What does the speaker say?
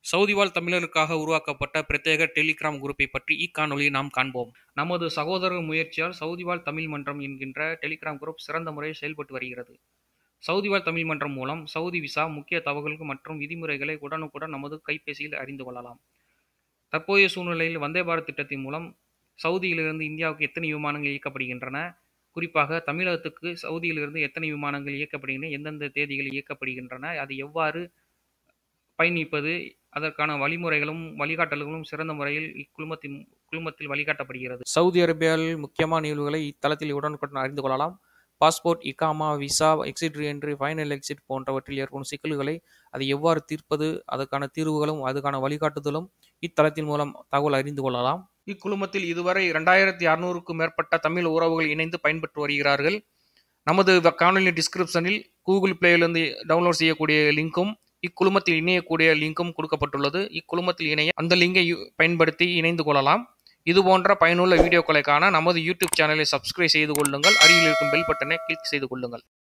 Saudi வாழ் தமிழருக்காக உருவாக்கப்பட்ட பிரத்யேக டெலிகிராம் குரூப்பை பற்றி இக்காணொலியை நாம் காண்போம் நமது சகோதரர் முயற்சியால் சவுதி வாழ் தமிழ் மன்றம் என்கின்ற டெலிகிராம் குரூப் சிறந்த முறையில் செயல்பட்டு வருகிறது சவுதி வாழ் தமிழ் மன்றம் மூலம் சவுதி விசா முக்கிய தகவல்கள் மற்றும் விதிமுறைகளை உடனுக்குடன் நமது கைபேசியில் அறிந்து கொள்ளலாம் தற்போதைய சூழ்நிலையில் வந்தே பாரத் திட்டத்தின் மூலம் சவுதியிலிருந்து இந்தியாவுக்கு எத்தனை விமானங்கள் இயக்கப்படுகின்றன குறிப்பாக தமிழகத்துக்கு சவுதியிலிருந்து எத்தனை விமானங்கள் இயக்கப்படுகின்றன எந்தெந்த தேதிகளில் இயக்கப்படுகின்றன அது எவ்வாறு பயணிப்பது அதற்கான வழிமுறைகளும் வழிகாட்டல்களும் சிறந்த முறையில் இக்குழுமத்தின் குழுமத்தில் வழிகாட்டப்படுகிறது சவுதி அரேபியாவில் முக்கியமான நிகழ்வுகளை இத்தளத்தில் உடனுக்குடன் அறிந்து கொள்ளலாம் பாஸ்போர்ட் இகாமா visa exit re-entry final exit போன்றவற்றில் ஏற்படும் சிக்கல்களை அதை எவ்வாறு தீர்ப்பது அதற்கான தீர்வுகளும் அதுக்கான வழிகாட்டுதலும் இத்தளத்தின் மூலம் தகவல் அறிந்து கொள்ளலாம் இக்குழுமத்தில் இதுவரை இரண்டாயிரத்தி அறுநூறுக்கும் மேற்பட்ட தமிழ் உறவுகள் இணைந்து பயன்பெற்று வருகிறார்கள் நமது காணொலி டிஸ்கிரிப்ஷனில் கூகுள் பிளேயிலிருந்து டவுன்லோட் செய்யக்கூடிய லிங்க்கும் இக்குழுமத்தில் இணையக்கூடிய லிங்க்கும் கொடுக்கப்பட்டுள்ளது இக்குழுமத்தில் இணைய அந்த லிங்கை பயன்படுத்தி இணைந்து கொள்ளலாம் இது போன்ற பயனுள்ள வீடியோக்களை காண நமது யூடியூப் சேனலை சப்ஸ்கிரைப் செய்து கொள்ளுங்கள் அருகில் இருக்கும் பெல் பட்டனை கிளிக் செய்து கொள்ளுங்கள்